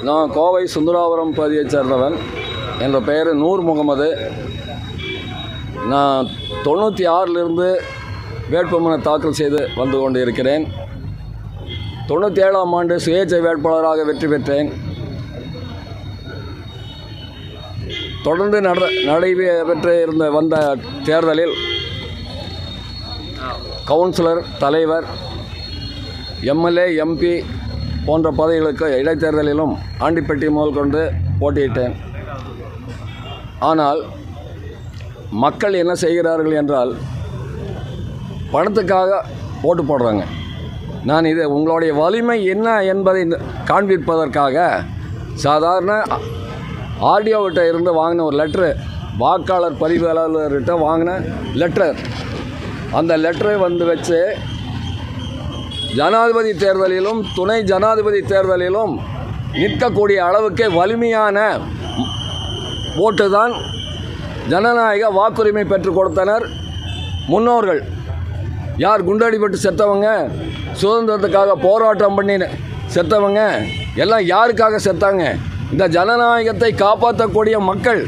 நான் கோவை சுந்தராபுரம் பகுதியைச் சேர்ந்தவன் என்ற பெயர் நூர் முகமது நான் தொண்ணூற்றி ஆறிலிருந்து வேட்புமனு தாக்கல் செய்து வந்து கொண்டு இருக்கிறேன் தொண்ணூற்றி ஏழாம் ஆண்டு சுயேட்சை வேட்பாளராக வெற்றி பெற்றேன் தொடர்ந்து நட நடைபெற்று இருந்த வந்த தேர்தலில் கவுன்சிலர் தலைவர் எம்எல்ஏ எம்பி போன்ற பதவிகளுக்கு இடைத்தேர்தலிலும் ஆண்டிப்பட்டி முதல் கொண்டு போட்டியிட்டேன் ஆனால் மக்கள் என்ன செய்கிறார்கள் என்றால் பணத்துக்காக ஓட்டு போடுறாங்க நான் இது உங்களுடைய வலிமை என்ன என்பதை காண்பிப்பதற்காக சாதாரண ஆர்டிஓவிட்ட இருந்து வாங்கின ஒரு லெட்ரு வாக்காளர் பதிவு அலுவலர்கிட்ட வாங்கின லெட்டர் அந்த லெட்டரை வந்து வச்சு ஜனாதிபதி தேர்தலிலும் துணை ஜனாதிபதி தேர்தலிலும் நிற்கக்கூடிய அளவுக்கு வலிமையான ஓட்டு தான் ஜனநாயக வாக்குரிமை பெற்றுக் கொடுத்தனர் முன்னோர்கள் யார் குண்டடிப்பட்டு செத்தவங்க சுதந்திரத்துக்காக போராட்டம் பண்ணி செத்தவங்க எல்லாம் யாருக்காக செத்தாங்க இந்த ஜனநாயகத்தை காப்பாற்றக்கூடிய மக்கள்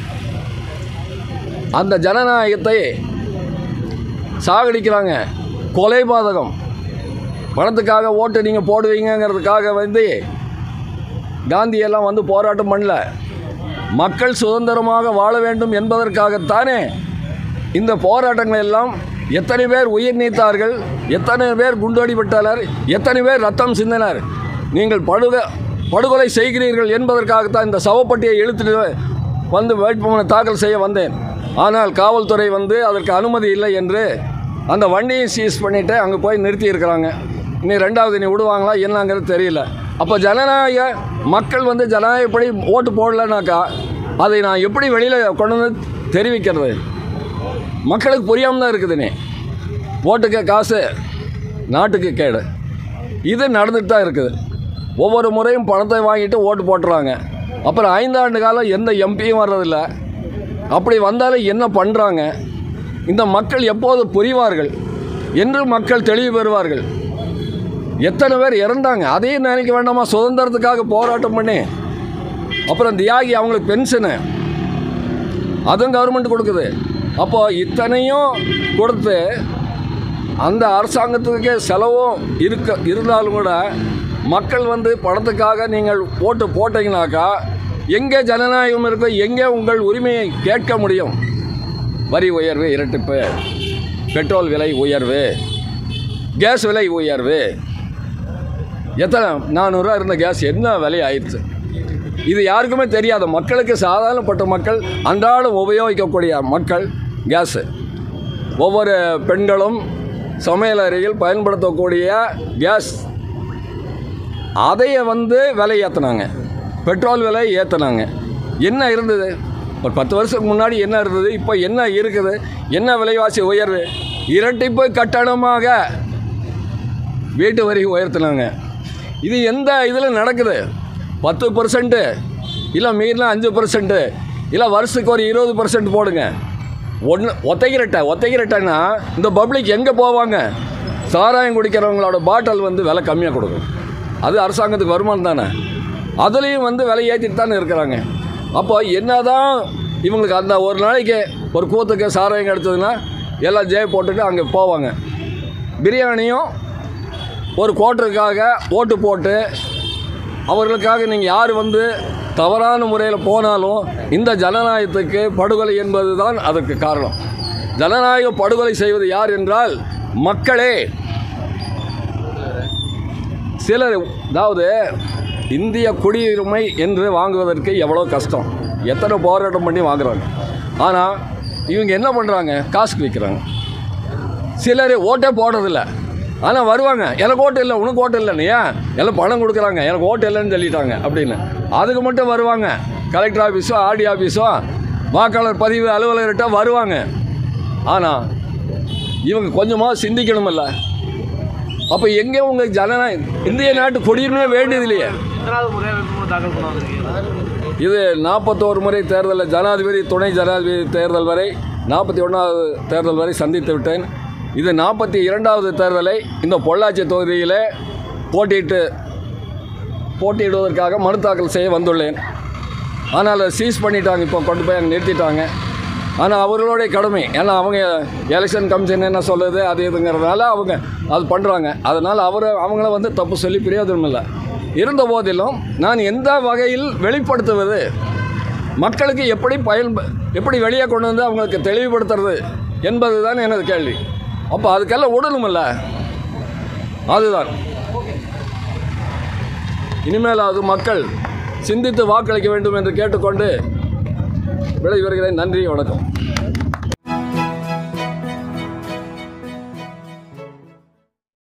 அந்த ஜனநாயகத்தை சாகடிக்கிறாங்க கொலை பாதகம் பணத்துக்காக ஓட்டு நீங்கள் போடுவீங்கங்கிறதுக்காக வந்து காந்தியெல்லாம் வந்து போராட்டம் பண்ணல மக்கள் சுதந்திரமாக வாழ வேண்டும் என்பதற்காகத்தானே இந்த போராட்டங்கள் எல்லாம் எத்தனை பேர் உயிர் நீத்தார்கள் எத்தனை பேர் குண்டடிபட்டனர் எத்தனை பேர் ரத்தம் சிந்தினர் நீங்கள் படுக படுகொலை செய்கிறீர்கள் என்பதற்காகத்தான் இந்த சவப்பட்டியை இழுத்துட்டு வந்து வேட்புமனு தாக்கல் செய்ய வந்தேன் ஆனால் காவல்துறை வந்து அதற்கு அனுமதி இல்லை என்று அந்த வண்டியை சீஸ் பண்ணிவிட்டு அங்கே போய் நிறுத்தி இருக்கிறாங்க இனி ரெண்டாவது நீ விடுவாங்களா என்னங்கிறது தெரியல அப்போ ஜனநாயக மக்கள் வந்து ஜனநாயகப்படி ஓட்டு போடலனாக்கா அதை நான் எப்படி வெளியில் கொண்டு வந்து தெரிவிக்கிறது மக்களுக்கு புரியாமல் தான் இருக்குதுனே ஓட்டுக்கு காசு நாட்டுக்கு கேடு இது நடந்துட்டு தான் இருக்குது ஒவ்வொரு முறையும் பணத்தை வாங்கிட்டு ஓட்டு போட்டுறாங்க அப்புறம் ஐந்தாண்டு காலம் எந்த எம்பியும் வர்றதில்ல அப்படி வந்தாலும் என்ன பண்ணுறாங்க இந்த மக்கள் எப்போது புரிவார்கள் என்று மக்கள் தெளிவு பெறுவார்கள் எத்தனை பேர் இறந்தாங்க அதையும் நினைக்க வேண்டாமா சுதந்திரத்துக்காக போராட்டம் பண்ணி அப்புறம் தியாகி அவங்களுக்கு பென்ஷனு அதுவும் கவர்மெண்ட் கொடுக்குது அப்போ இத்தனையும் கொடுத்து அந்த அரசாங்கத்துக்கு செலவும் இருக்க இருந்தாலும் கூட மக்கள் வந்து பணத்துக்காக நீங்கள் ஓட்டு போட்டீங்கனாக்கா எங்கே ஜனநாயகம் இருக்கோ எங்கே உங்கள் உரிமையை கேட்க முடியும் வரி உயர்வு இரட்டிப்பு பெட்ரோல் விலை உயர்வு கேஸ் விலை உயர்வு எத்தனை நானூறுரூவா இருந்த கேஸ் என்ன விலை ஆயிடுச்சு இது யாருக்குமே தெரியாது மக்களுக்கு சாதாரணப்பட்ட மக்கள் அன்றாடம் உபயோகிக்கக்கூடிய மக்கள் கேஸு ஒவ்வொரு பெண்களும் சமையல் அறையில் பயன்படுத்தக்கூடிய கேஸ் அதைய வந்து விலை ஏற்றினாங்க பெட்ரோல் விலை ஏற்றினாங்க என்ன இருந்தது ஒரு பத்து வருஷத்துக்கு முன்னாடி என்ன இருந்தது இப்போ என்ன இருக்குது என்ன விலைவாசி உயர்வு இரட்டிப்பு கட்டணமாக வீட்டு வரி உயர்த்தினாங்க இது எந்த இதில் நடக்குது பத்து பர்சன்ட்டு இல்லை மீறினா அஞ்சு பர்சன்ட்டு இல்லை வருஷத்துக்கு ஒரு இருபது பர்சன்ட் போடுங்க ஒன்று ஒத்தைக்கிறட்டை ஒத்தைக்கிறட்டைன்னா இந்த பப்ளிக் எங்கே போவாங்க சாராயம் குடிக்கிறவங்களோட பாட்டில் வந்து விலை கம்மியாக கொடுக்கும் அது அரசாங்கத்துக்கு வருமானம் தானே அதுலேயும் வந்து விலை ஏற்றிட்டு தானே இருக்கிறாங்க அப்போ என்னதான் இவங்களுக்கு அந்த ஒரு நாளைக்கு ஒரு கூத்துக்கு சாராயம் கிடச்சதுன்னா எல்லாம் ஜெய போட்டுட்டு அங்கே போவாங்க பிரியாணியும் ஒரு கோட்டருக்காக ஓட்டு போட்டு அவர்களுக்காக நீங்கள் யார் வந்து தவறான முறையில் போனாலும் இந்த ஜனநாயகத்துக்கு படுகொலை என்பது தான் அதற்கு காரணம் ஜனநாயக படுகொலை செய்வது யார் என்றால் மக்களே சிலர் அதாவது இந்திய குடியுரிமை என்று வாங்குவதற்கு எவ்வளோ கஷ்டம் எத்தனை போராட்டம் பண்ணி வாங்குறாங்க ஆனால் இவங்க என்ன பண்ணுறாங்க காசுக்கு விற்கிறாங்க சிலர் ஓட்டே போடுறதில்ல ஆனால் வருவாங்க எனக்கு ஓட்டு இல்லை உனக்கு ஓட்டு இல்லைன்னு ஏன் எல்லாம் பணம் கொடுக்குறாங்க எனக்கு ஓட்டு இல்லைன்னு சொல்லிட்டாங்க அப்படின்னு அதுக்கு மட்டும் வருவாங்க கலெக்டர் ஆஃபீஸோ ஆர்டி ஆஃபீஸோ வாக்காளர் பதிவு அலுவலர்கிட்ட வருவாங்க ஆனால் இவங்க கொஞ்சமாக சிந்திக்கணுமில்ல அப்போ எங்கே உங்கள் ஜனநாயகம் இந்திய நாட்டு குடியுரிமை வேண்டியது இல்லையே எத்தனாவது முறையாக வேட்புமனு தாக்கல் பண்ண வந்திருக்கீங்க இது நாற்பத்தோரு முறை தேர்தலில் ஜனாதிபதி துணை ஜனாதிபதி தேர்தல் வரை நாற்பத்தி ஒன்றாவது தேர்தல் வரை சந்தித்து விட்டேன் இது நாற்பத்தி இரண்டாவது தேர்தலை இந்த பொள்ளாச்சி தொகுதியில் போட்டியிட்டு போட்டியிடுவதற்காக மனு தாக்கல் செய்ய வந்துள்ளேன் ஆனால் அதை சீஸ் பண்ணிட்டாங்க இப்போ கொண்டு போய் அங்கே நிறுத்திட்டாங்க ஆனால் அவர்களுடைய கடமை ஏன்னா அவங்க எலெக்ஷன் கமிஷன் என்ன சொல்லுது அது இதுங்கிறதுனால அவங்க அது பண்ணுறாங்க அதனால் அவர் அவங்கள வந்து தப்பு சொல்லி பிரயோஜனம் இல்லை இருந்த போதிலும் நான் எந்த வகையில் வெளிப்படுத்துவது மக்களுக்கு எப்படி பயன் எப்படி வெளியே கொண்டு வந்து அவங்களுக்கு தெளிவுபடுத்துறது என்பது தான் எனது கேள்வி அப்போ அதுக்கெல்லாம் உடனுமில்ல அதுதான் இனிமேல் அது மக்கள் சிந்தித்து வாக்களிக்க வேண்டும் என்று கேட்டுக்கொண்டு விடைபெறுகிறேன் நன்றி வணக்கம்